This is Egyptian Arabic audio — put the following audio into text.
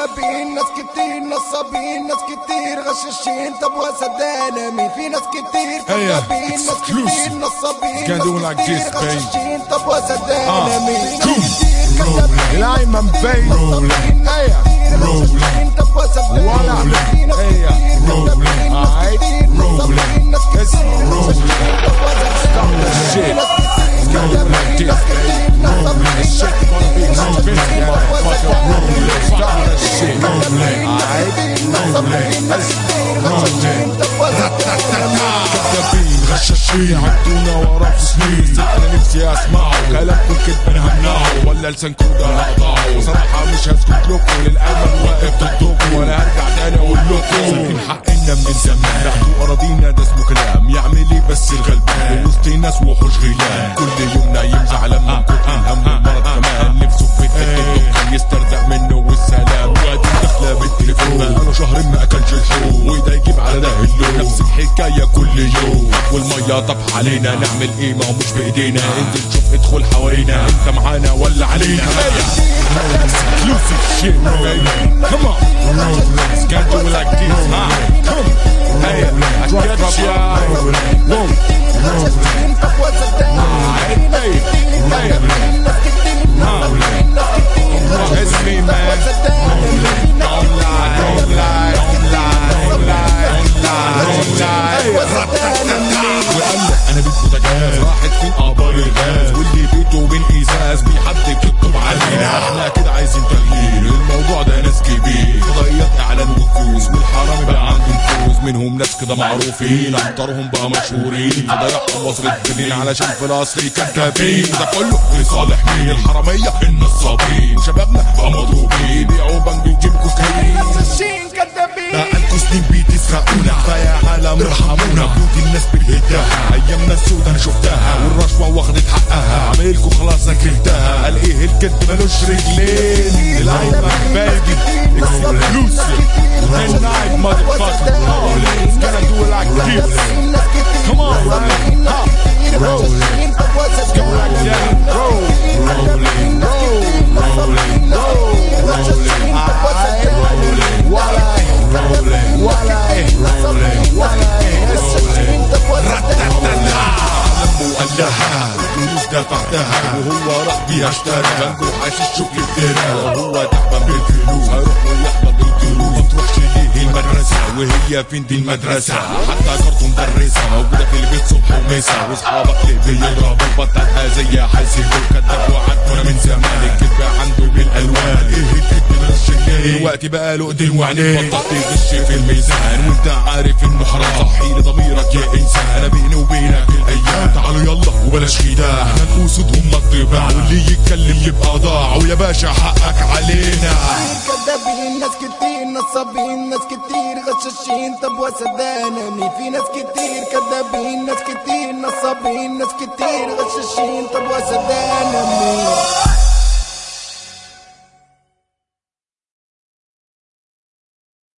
كذابين ناس كتير نصابين ناس كتير غشاشين طب وسدانا مين في ناس كتير كذابين ناس كتير نصابين Can't do it ناس like كتير this, babe. غشاشين طب وسدانا Uh, مين في cool. ناس كتير كذابين الأيمن بي نصابين ناس كتير غشاشين طب وسدانا ولا. مين في ناس Hey, كتير rolling. كذابين ناس Aight. كتير نصابين ناس Let's كتير roll. غشاشين طب وسدانا shit. ناس كتير كذابين ناس كتير نصابين This shit gonna be convincing, motherfucker. Rolling. Stop that shit. Rolling. Alright? Rolling. Let's roll. كذابين غشاشين عدونا ورا في سنين انا نفسي اسمعه كلامكم كدب همنعه ولا لسانكم ده هقطعه صراحة مش هسكت لكم للأمل واقف ضدكم ولا هرجع تاني اقول لكم سارقين حقنا من زمان بعتوا اراضينا ده اسمه كلام يعمل ايه بس الغلبان وسط ناس وحوش غيلان كل يوم نايم زعلان من كتر الهم والمرض كمان نفسه في الدكتور يسترزق منه والسلام وادي داخله بالتليفون بقاله شهر ما اكلش الحوم وده يجيب على ده اللون نفس الحكايه كل يوم والميه طفح علينا نعمل ايه ما هو مش بايدينا انزل شوف ادخل حوالينا انت معانا ولا علينا Exclusive shit, baby. Come on. Can't do it like this, huh? Come. Hey, I get ya. Whoa. Hey, hey, huh? It's me, man. Don't lie, don't lie, don't lie, don't lie, don't lie, don't lie. وقال انا بيت بوتاجاز راحت فين اخبار الغاز واللي بيته بين ازاز بيحدد يكتب علينا احنا كده عايزين تغيير الموضوع ده ناس كبير فضيات اعلان وفلوس والحرامي بقى عنده نفوذ منهم ناس كده معروفين اكترهم بقى مشهورين فضيعهم وصلت سنين علشان في القصر كدابين ده كله لصالح مين الحراميه النصابين شبابنا بقى مضروبين بيعوا بنك ويجيبوا كوكايين غشاشين كذابين بقالكوا سنين بتسرقونا فيا عالم ارحمونا بيوت الناس بتهدها ايامنا السودا انا شفتها والرشوه واخدت حقها عمايلكوا خلاص اكلتها قال ايه الكذب ملوش رجلين الايمن بيبي اكسكلوسيف tonight motherfucker it's gonna do it like this come on man ha roll it go like that roll rolling roll rolling roll rolling I rolling walai rolling walai rolling walai rolling لما وقال لها فلوس دفعتها وهو راح بيها اشترى بنجو حاسس شوف الدراع وهو تعبان بالفلوس هيروح ويحضر الدروس ما تروحش ليه المدرسة وهي فين دي المدرسة حتى جارته مدرسة موجودة في البيت صبح ومسا واصحابك ليه بيضربوا بطلها زي حاسب وكذاب وعدنا من زمان الكذب عنده بالالوان ايه الكذب ملوش رجلين دلوقتي بقى له ايدين وعينين بطل تغش في الميزان وانت عارف انه حرام صحي لضميرك يا انسان انا بيني وبينك الايام تعالوا يلا وبلاش خداع احنا الاسود هم الطباع واللي يتكلم يبقى ضاع ويا باشا حقك علينا كذابين ناس كتير نصابين ناس كتير غشاشين طب وسدانا مين في ناس كتير كذابين ناس كتير نصابين ناس كتير غشاشين طب وسدانا مين